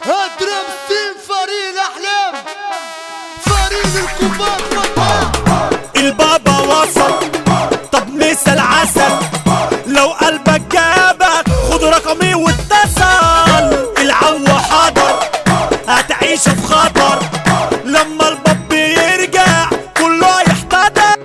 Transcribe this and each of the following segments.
هدرم ستيم فريق الاحلام فريق الكبار والله البابا وصل طب مثل عسل لو قلبك جابك خد رقمي واتصل العو حضر هتعيش في خطر لما الباب يرجع كله يحتضر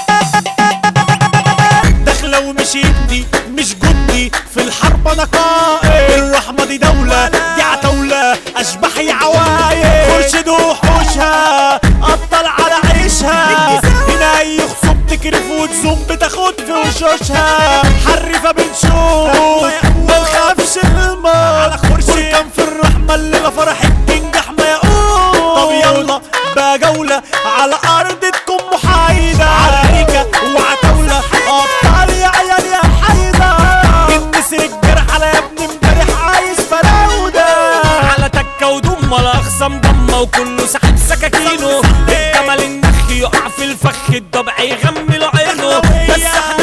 داخله ومش ابني مش جندي في الحرب انا قائد الرحمه دي دوله دي عتاوله اشباح يا عوايد خرشد وحوشها ابطل على عيشها هنا اي خصوم تكرف وتزوم بتاخد في وشوشها حرفه بنشوف ما نخافش الماء كان في الرحمه اللي لا فرحت تنجح ما يقول طب يلا بقى جوله على ارض تكون محايده عريكه وعتاوله ابطال يا عيال يا حيده النسر الجرح على يا ابني امبارح عايز فراوده على تكة ودم الاخصام ضمة وكله سحب سكاكينه الجمل النخ يقع في الفخ الضبع يغمل عينه بس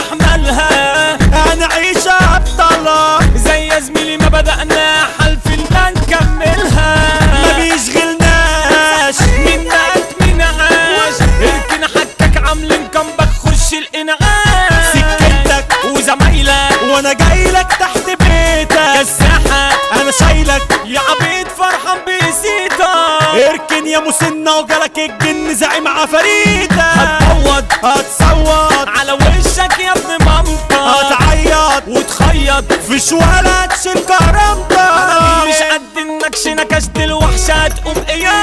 هنحملها هنعيش ابطاله زي يا زميلي ما بدأنا حلف الله نكملها ما بيشغلناش منك من عاش اركن حكك عاملين كمبك خش الانعاش سكتك وزمايلك وانا جاي لك تحت بيتك الساحة انا شايلك يا عبيد فرحان بزيتك اركن يا مسنة وجالك الجن زعيم عفاريتك هتعوض هتصوت على وشك يا ابن مامتك هتعيط وتخيط في شوالة تشيل كرامتك مش قد النكش نكشت الوحشة هتقوم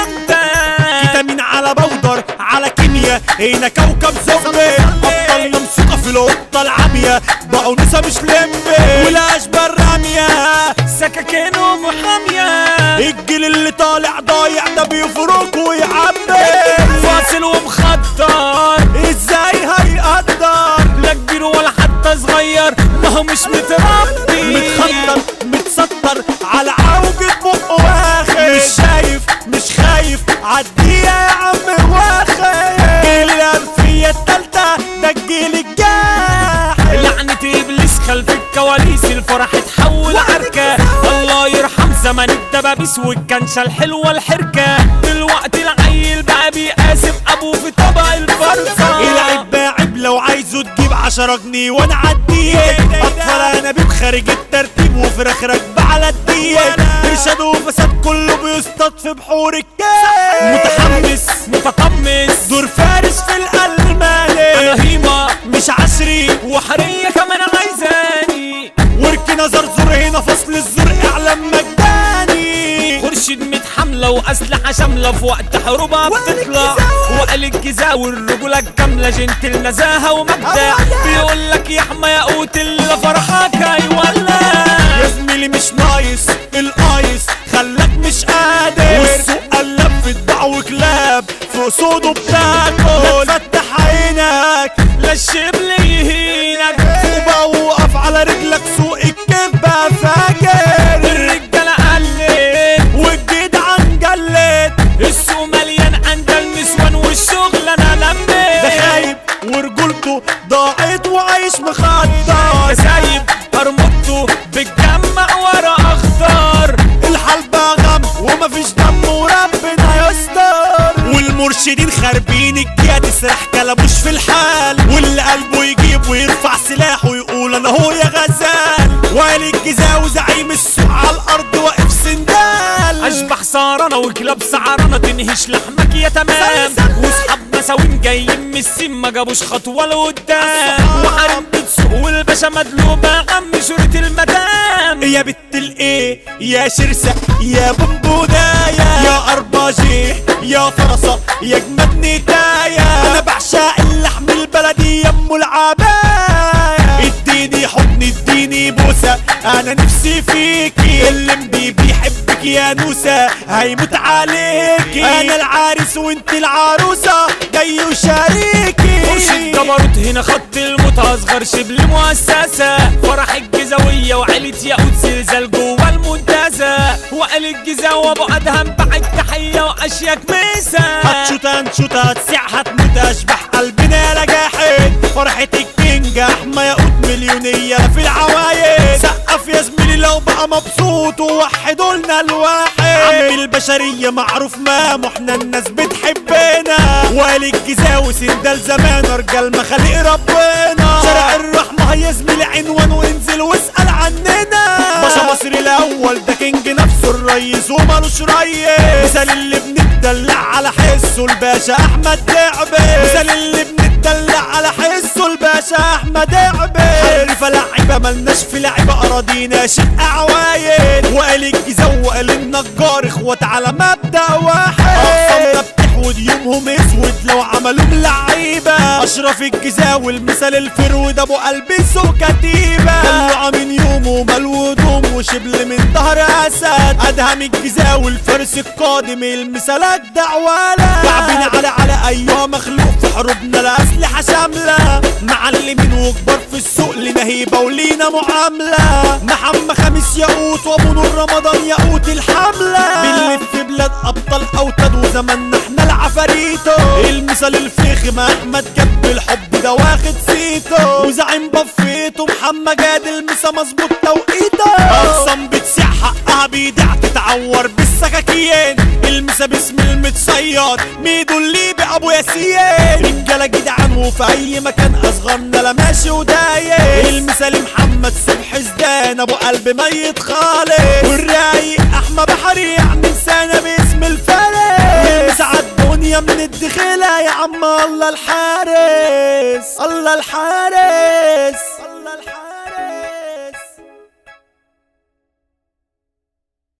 قيامتك فيتامين على بودر على كيمياء هنا كوكب زومبي ابطال ممسوكه في القطه العاميه بقوا نسا مش لمبي والاشبال راميه سكاكينهم وحامية الجيل اللي طالع ضايع ده بيفرك ويعبي فاصل ومخطر ازاي هيقدر لا كبير ولا حتى صغير ما هو مش متربي متخطر متستر على عوجة بقه واخد مش شايف مش خايف عديها يا عم واخد جيل الألفية التالتة ده الجيل الجاحد لعنة ابليس خلف الكواليس الفرح اتحول عركة الله يرحم زمن الدبابيس والكنشة الحلوة الحركة دلوقتي العيل بقى بيقاسم ابوه في طبق الفرصة العب باعب لو عايزه تجيب عشرة جنيه وانا عديك اطفال انا بخارج الترتيب وفراخ راكبة على الديك ارشاد وفساد كله بيصطاد في بحور الكاس متحمس متقمص دور فارس في الالماني انا هيما مش عشري وحرية كمان عايزاني ورك نظر زور هنا فصل الزور اعلام مجاني خرشد متحملة وأسلحة شاملة في وقت حروبها بتطلع وقال الجزاء والرجولة الكاملة جنت النزاهة ومبدأ بيقول لك يا حما يا قوت اللي فرحك هيولع يا زميلي مش نايس الايس خلاك مش قادر والسوق قلب في الدع وكلاب في صوده بتاكل لا تفتح عينك لا الشبل يهينك وبقى وقف على رجلك سوق الكبة فاجر الرجالة قلت والجيد عن جلد السوق مليان عند النسوان والشغل انا ده لميت خايب ورجولته ضاعت وعايش مخدر سايب ارمطته بتجمع ورا اخضر الحال بقى غم ومفيش دم وربنا يستر والمرشدين خاربين الجهة تسرح كلاموش في الحال واللي قلبه يجيب ويرفع سلاحه ويقول انا هو يا غزال وائل الجزاوي زعيم السوق على الارض واقف سندال اشبح سهرانة وكلاب سعرانة تنهش لحمك يا تمام واصحابنا ساوين جايين من السين ما جابوش خطوة لقدام وحارب بتسوق والباشا مدلوبة عم شورة المدام يا بت الايه يا شرسة يا بمبودايا يا ارباجي يا فرصة يا جمد نتايا انا بعشق اللحم البلدي يا ام العباية اديني حضن اديني بوسة انا نفسي فيكي اللي مدي بيحبك يا نوسة هيموت عليكي انا العريس وانت العروسة جاي وشاريكي خرش الجبروت هنا خط الموت اصغر شبل مؤسسة فرح الجزاوية وعيلة ياقوت زلزال جوه المنتزه وقال الجزا وابو ادهم بعد تحية واشياك مسا هتشوت هنشوت هتسع هتموت اشبح قلبنا يا جاحد فرحتك تنجح ما يقود مليونية في العوايد سقف يا يا زميلي لو بقى مبسوط ووحدوا لنا الواحد عم البشرية معروف ما احنا الناس بتحبنا والي الجزاوي سندال زمان رجال مخالق ربنا شارع الرحمة يا زميلي عنوان وانزل واسأل عننا باشا مصر الاول ده كينج نفسه الريس ومالوش ريس مثال اللي بنتدلع على حسه الباشا احمد دعبي مثال اللي بنتدلع على حسه الباشا احمد دعبي حرفة لعيبة ملناش في لعيبة اراضينا شق عوايد وقال الجزاو وقال النجار اخوات على مبدأ واحد اقسامنا بتحود يومهم اسود لو عملوا لعيبة اشرف الجزاوي المثال الفرود ابو قلبيس وكتيبة طلع من يومه ملو هدوم وشبل من ظهر اسد ادهم الجزاوي الفارس القادم المثالات دعواله كعبين على على ايها مخلوق في حروبنا لا اسلحة شاملة معلمين وكبار في السوق لنا هيبة ولينا معاملة محمد خميس ياقوت وابو نور رمضان ياقوت الحملة بنلف بلاد ابطال اوتاد وزماننا احنا العفاريتو المثال الفخم احمد جاب الحب ده واخد سيتو وزعيم بفيته محمد جاد المسا مظبوط توقيته اقسم بتسيح حقها بيدع تتعور بالسكاكين المسا باسم المتصيد ميدو الليبي ابو ياسين رجاله جدعان وفي اي مكان اصغرنا لا ماشي ودايس المثال محمد صبحي زدان ابو قلب ميت خالص والرايق احمد بحري يعني لسانه باسم الفارس والمسا عالدنيا من الدخيله يا عم الله الحارس الله الحارس